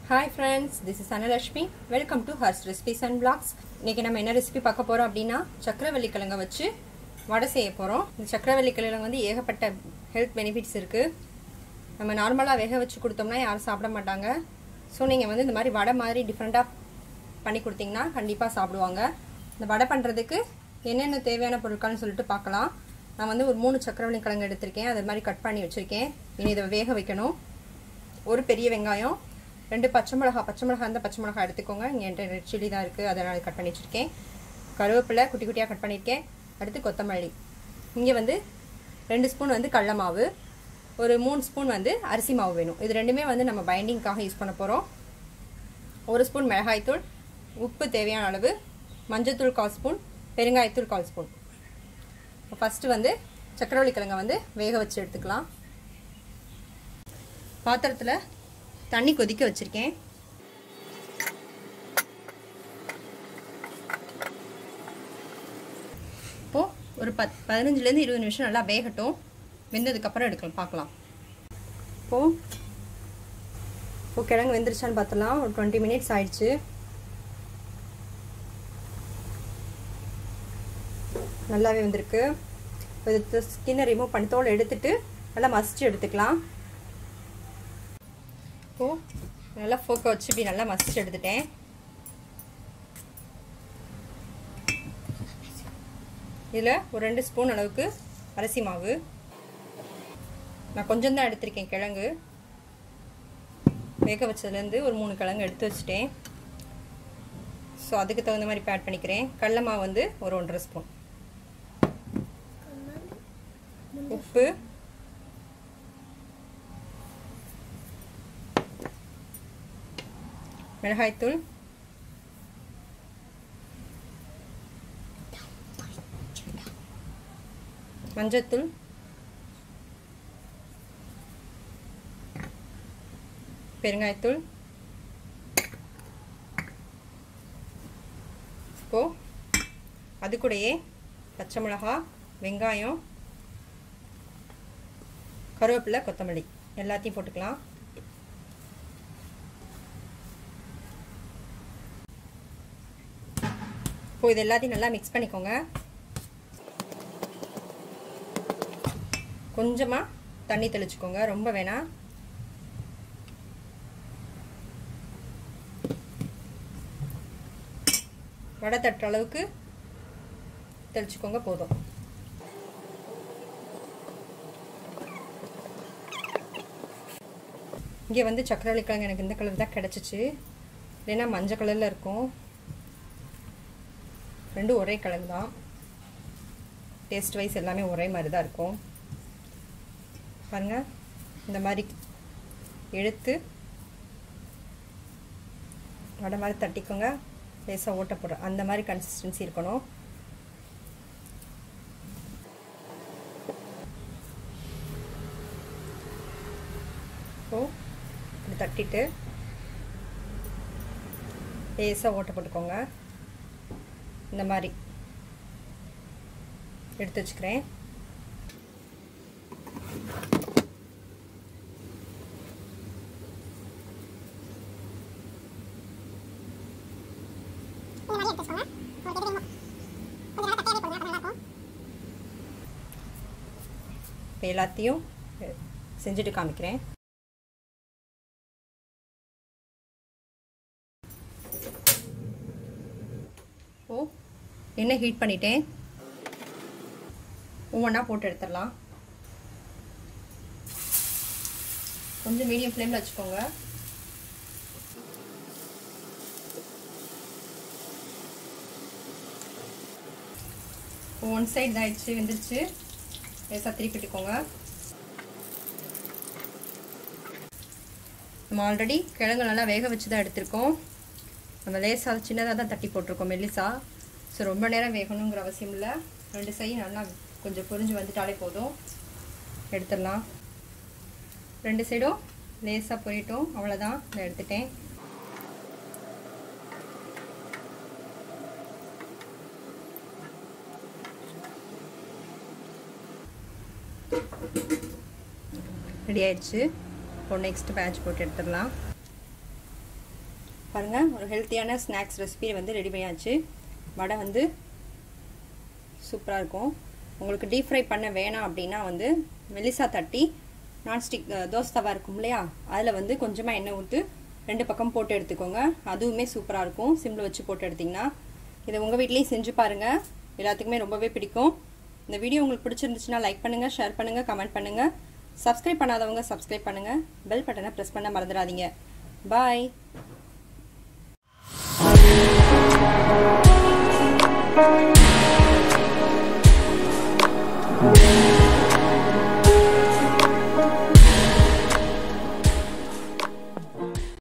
Hi friends this is Analakshmi welcome to hers recipes and blogs இன்னைக்கு நம்ம என்ன recipe பார்க்க போகிறோம் அப்படின்னா சக்கரவள்ளி கிழங்க வச்சு வடை செய்ய போகிறோம் இந்த சக்கரவள்ளி கிழங்கு வந்து ஏகப்பட்ட ஹெல்த் பெனிஃபிட்ஸ் இருக்குது நம்ம நார்மலாக வேக வச்சு கொடுத்தோம்னா யாரும் சாப்பிட மாட்டாங்க ஸோ நீங்கள் வந்து இந்த மாதிரி வடை மாதிரி டிஃப்ரெண்ட்டாக பண்ணி கொடுத்தீங்கன்னா கண்டிப்பாக சாப்பிடுவாங்க இந்த வடை பண்ணுறதுக்கு என்னென்ன தேவையான பொருட்கள்னு சொல்லிட்டு பார்க்கலாம் நான் வந்து ஒரு மூணு சக்கரவள்ளி கிழங்கு எடுத்திருக்கேன் அது மாதிரி கட் பண்ணி வச்சுருக்கேன் இனி இதை வேக வைக்கணும் ஒரு பெரிய வெங்காயம் ரெண்டு பச்சை மிளகா பச்சை மிளகா இருந்தால் பச்சை மிளகா எடுத்துக்கோங்க இங்கே என்கிட்ட ரெட் சில்லி தான் இருக்குது அதை நான் கட் பண்ணி வச்சுருக்கேன் கருவேப்பிலை குட்டி குட்டியாக கட் பண்ணியிருக்கேன் அடுத்து கொத்தமல்லி இங்கே வந்து ரெண்டு ஸ்பூன் வந்து கடல மாவு ஒரு மூணு ஸ்பூன் வந்து அரிசி மாவு வேணும் இது ரெண்டுமே வந்து நம்ம பைண்டிங்காக யூஸ் பண்ண போகிறோம் ஒரு ஸ்பூன் மிளகாய்த்தூள் உப்பு தேவையான அளவு மஞ்சள்தூள் கால் ஸ்பூன் பெருங்காயத்தூள் கால் ஸ்பூன் ஃபஸ்ட்டு வந்து சக்கரவள்ளி கிழங்கை வந்து வேக வச்சு எடுத்துக்கலாம் பாத்திரத்தில் தண்ணி கொதிக்க வச்சுருக்கேன் இப்போது ஒரு பத் பதினஞ்சுலேருந்து இருபது நிமிஷம் நல்லா வேகட்டும் வெந்ததுக்கப்புறம் எடுக்கலாம் பார்க்கலாம் இப்போது இப்போ கிழங்கு வெந்துருச்சான்னு பார்த்தலாம் ஒரு டுவெண்ட்டி மினிட்ஸ் ஆயிடுச்சு நல்லாவே வந்திருக்கு இது ஸ்கின்னை ரிமூவ் பண்ணி தோல் எடுத்துட்டு நல்லா மசிச்சு எடுத்துக்கலாம் இப்போது நல்லா ஃபோக்கை வச்சு இப்படி நல்லா மசிச்சு எடுத்துட்டேன் இதில் ஒரு ரெண்டு ஸ்பூன் அளவுக்கு அரிசி மாவு நான் கொஞ்சம் தான் எடுத்திருக்கேன் கிழங்கு வேக வச்சதுலேருந்து ஒரு மூணு கிழங்கு எடுத்து வச்சுட்டேன் ஸோ அதுக்கு தகுந்த மாதிரி பேட் பண்ணிக்கிறேன் கடல மாவு வந்து ஒரு ஒன்றரை ஸ்பூன் உப்பு மிளகாய்த்தூள் மஞ்சத்தூள் பெருங்காயத்தூள் இப்போ அது கூடயே பச்சை மிளகா வெங்காயம் கருவேப்பிலை கொத்தமல்லி எல்லாத்தையும் போட்டுக்கலாம் இப்போ இது எல்லாத்தையும் நல்லா மிக்ஸ் பண்ணிக்கோங்க கொஞ்சமாக தண்ணி தெளிச்சுக்கோங்க ரொம்ப வேணாம் வடை தட்டுற அளவுக்கு தெளிச்சுக்கோங்க போதும் இங்கே வந்து சக்கரவள்ளி கிழங்கு எனக்கு இந்த கலர் தான் கிடச்சிச்சு இல்லைன்னா மஞ்சள் கலரில் இருக்கும் ரெண்டும் ஒரே கிழங்கு தான் டேஸ்ட் வைஸ் எல்லாமே ஒரே மாதிரி தான் இருக்கும் பாருங்கள் இந்த மாதிரி எடுத்து வடை மாதிரி தட்டிக்கோங்க லேசாக ஓட்ட போடுற அந்த மாதிரி கன்சிஸ்டன்சி இருக்கணும் ஸோ இப்படி தட்டிட்டு லேசாக ஓட்ட போட்டுக்கோங்க இந்த மாதிரி எடுத்து வச்சுக்கிறேன் இப்போ எல்லாத்தையும் செஞ்சுட்டு காமிக்கிறேன் ஓ எண்ணெய் ஹீட் பண்ணிட்டேன் ஒவ்வொன்றா போட்டு எடுத்துடலாம் கொஞ்சம் மீடியம் ஃப்ளேமில் வச்சுக்கோங்க ஒன் சைட் இதாகிடுச்சு வெந்துருச்சு லேசாக திருப்பிட்டுக்கோங்க நம்ம ஆல்ரெடி கிழங்கு நல்லா வேக வச்சு தான் எடுத்திருக்கோம் நம்ம லேசாக சின்னதாக தான் தட்டி போட்டிருக்கோம் மெல்லிசா ஸோ ரொம்ப நேரம் வேகணுங்கிற அவசியம் இல்லை ரெண்டு சைடும் நல்லா கொஞ்சம் பொரிஞ்சு வந்துட்டாலே போதும் எடுத்துடலாம் ரெண்டு சைடும் லேசாக பொரியட்டும் அவ்வளோதான் நான் எடுத்துட்டேன் ரெடி ஆயிடுச்சு இப்போ நெக்ஸ்ட் பேட்ச் போட்டு எடுத்துடலாம் பாருங்கள் ஒரு ஹெல்த்தியான ஸ்நாக்ஸ் ரெசிபி வந்து ரெடி பண்ணியாச்சு வடை வந்து சூப்பராக இருக்கும் உங்களுக்கு டீப் ஃப்ரை பண்ண வேணாம் அப்படின்னா வந்து மெலிசா தட்டி நான்ஸ்டிக் தோசை தவா இருக்கும் இல்லையா அதில் வந்து கொஞ்சமாக எண்ணெய் ஊற்று ரெண்டு பக்கம் போட்டு எடுத்துக்கோங்க அதுவுமே சூப்பராக இருக்கும் சிம்மில் வச்சு போட்டு எடுத்திங்கன்னா இதை உங்கள் வீட்லேயும் செஞ்சு பாருங்கள் எல்லாத்துக்குமே ரொம்பவே பிடிக்கும் இந்த வீடியோ உங்களுக்கு பிடிச்சிருந்துச்சுன்னா லைக் பண்ணுங்கள் ஷேர் பண்ணுங்கள் கமெண்ட் பண்ணுங்கள் சப்ஸ்கிரைப் பண்ணாதவங்க சப்ஸ்கிரைப் பண்ணுங்கள் பெல் பட்டனை ப்ரெஸ் பண்ண மறந்துடாதீங்க பாய் Thank you.